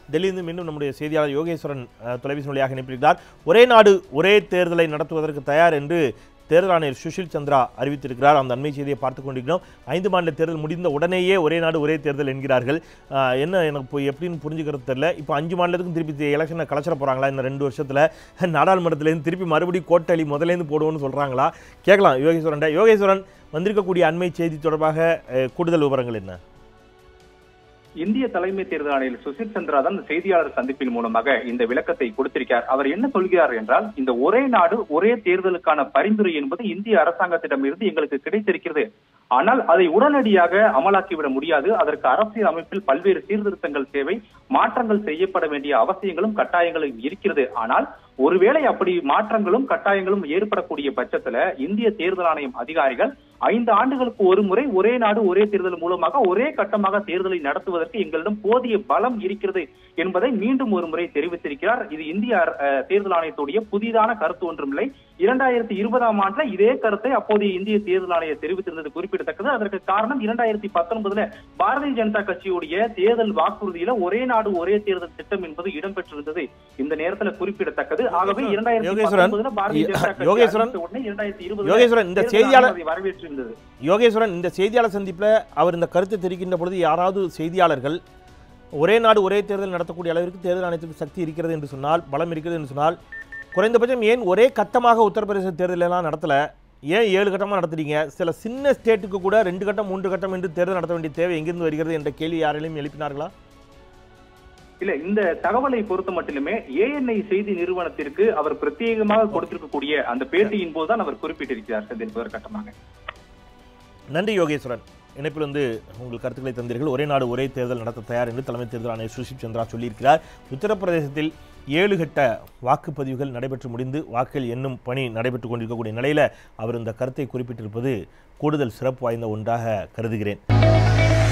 டெல்லியிலிருந்து மீண்டும் நம்முடைய செய்தியாளர் யோகேஸ்வரன் அஹ், தொலைபேசி வழியாக அனுப்பியிருக்கிறார் ஒரே நாடு ஒரே தேர்தலை நடத்துவதற்கு தயார் என்று தேர்தல் ஆணையர் சுஷில் சந்திரா அறிவித்திருக்கிறார் அந்த அண்மை செய்தியை பார்த்து கொண்டிருக்கிறோம் ஐந்து மாநில தேர்தல் முடிந்த உடனேயே ஒரே நாடு ஒரே தேர்தல் என்கிறார்கள் ஆஹ் என்ன எனக்கு இப்போ எப்படின்னு புரிஞ்சுக்கிறது தெரியல இப்போ அஞ்சு மாநிலத்துக்கும் திருப்பி எலெக்ஷனை கலைச்சிட போகிறாங்களா இந்த ரெண்டு வருஷத்தில் நாடாளுமன்றத்துலேருந்து திருப்பி மறுபடியும் கோட்டளி முதலேருந்து போடுவோம்னு சொல்கிறாங்களா கேட்கலாம் யோகேஸ்வரன் யோகேஸ்வரன் வந்திருக்கக்கூடிய அண்மை செய்தி தொடர்பாக அஹ், கூடுதல் விவரங்கள் என்ன இந்திய தலைமை தேர்தல் ஆணையர் சுசில் சந்திரா தான் இந்த செய்தியாளர் சந்திப்பின் மூலமாக இந்த விளக்கத்தை கொடுத்திருக்கிறார் அவர் என்ன சொல்கிறார் என்றால் இந்த ஒரே நாடு ஒரே தேர்தலுக்கான பரிந்துரை என்பது இந்திய அரசாங்கத்திடமிருந்து எங்களுக்கு கிடைத்திருக்கிறது ஆனால் அதை உடனடியாக அமலாக்கிவிட முடியாது அதற்கு அரசியல் அமைப்பில் பல்வேறு சீர்திருத்தங்கள் தேவை மாற்றங்கள் செய்யப்பட வேண்டிய அவசியங்களும் கட்டாயங்களும் இருக்கிறது ஆனால் ஒருவேளை அப்படி மாற்றங்களும் கட்டாயங்களும் ஏற்படக்கூடிய பட்சத்துல இந்திய தேர்தல் ஆணையம் அதிகாரிகள் ஐந்து ஆண்டுகளுக்கு ஒரு முறை ஒரே நாடு ஒரே தேர்தல் மூலமாக ஒரே கட்டமாக தேர்தலை நடத்துவதற்கு எங்களிடம் போதிய பலம் இருக்கிறது என்பதை மீண்டும் ஒரு முறை தெரிவித்திருக்கிறார் இது இந்திய அர- அஹ், தேர்தல் ஆணையத்துடைய புதிதான கருத்து ஒன்றுமில்லை இரண்டாயிரத்தி இருபதாம் ஆண்டுல இதே கருத்தை அப்போதைய இந்திய தேர்தல் ஆணையம் தெரிவித்திருந்தது குறிப்பிடத்தக்கது அதற்கு காரணம் இரண்டாயிரத்தி பத்தொன்பதுல பாரதிய ஜனதா கட்சியுடைய தேர்தல் வாக்குறுதியில ஒரே நாடு ஒரே தேர்தல் திட்டம் என்பது இடம்பெற்றிருந்தது இந்த நேரத்துல குறிப்பிடத்தக்கது ஆகவே இரண்டாயிரத்தி யோகேஸ்வரன், பத்தொன்பதுல பாரதிய ஜனதா கட்சி யோகேஸ்வரன், அறிவித்த உடனே இரண்டாயிரத்தி இருபது யோகேஸ்வரன், இந்த செய்தியாளர் வரவேற்றிருந்தது யோகேஸ்வரன் இந்த செய்தியாளர் சந்திப்பில் அவர் இந்த கருத்தை தெரிவிக்கின்ற பொழுது யாராவது செய்தியாளர்கள் ஒரே நாடு ஒரே தேர்தல் நடத்தக்கூடிய அளவிற்கு தேர்தல் ஆணையத்துக்கு சக்தி இருக்கிறது என்று சொன்னால் பலம் இருக்கிறது என்று சொன்னால் குறைந்தபட்சம் ஏன் ஒரே கட்டமாக உத்தரப்பிரதேச தேர்தல் எல்லாம் நடத்தல ஏன் ஏழு கட்டமாக நடத்துறீங்க சில சின்ன ஸ்டேட்டுக்கு கூட ரெண்டு கட்டம் மூன்று கட்டம் என்று தேர்தல் நடத்த வேண்டிய தேவை எங்கிருந்து வருகிறது என்ற கேள்வி யாரையும் எழுப்பினார்களா இல்ல இந்த தகவலை பொறுத்த மட்டிலுமே ஏஎன்ஐ செய்தி நிறுவனத்திற்கு அவர் பிரத்யேகமாக கொடுத்திருக்கக்கூடிய அந்த பேட்டியின் போதுதான் அவர் குறிப்பிட்டிருக்கிறார் செந்தில் முதற்கட்டமாக நன்றி யோகேஸ்வரன் இணைப்பில் வந்து உங்கள் கருத்துக்களை தந்தீர்கள் ஒரே நாடு ஒரே தேர்தல் நடத்த தயார் என்று தலைமை தேர்தல் ஆணையர் சுஷிப் சந்திரா சொல்லியிருக்கிறார் உத்தரப்பிரதேசத்தில் ஏழு கட்ட வாக்குப்பதிவுகள் நடைபெற்று முடிந்து வாக்கள் எண்ணும் பணி நடைபெற்று கொண்டிருக்கக்கூடிய நிலையில் அவர் இந்த கருத்தை குறிப்பிட்டிருப்பது கூடுதல் சிறப்பு வாய்ந்த ஒன்றாக கருதுகிறேன்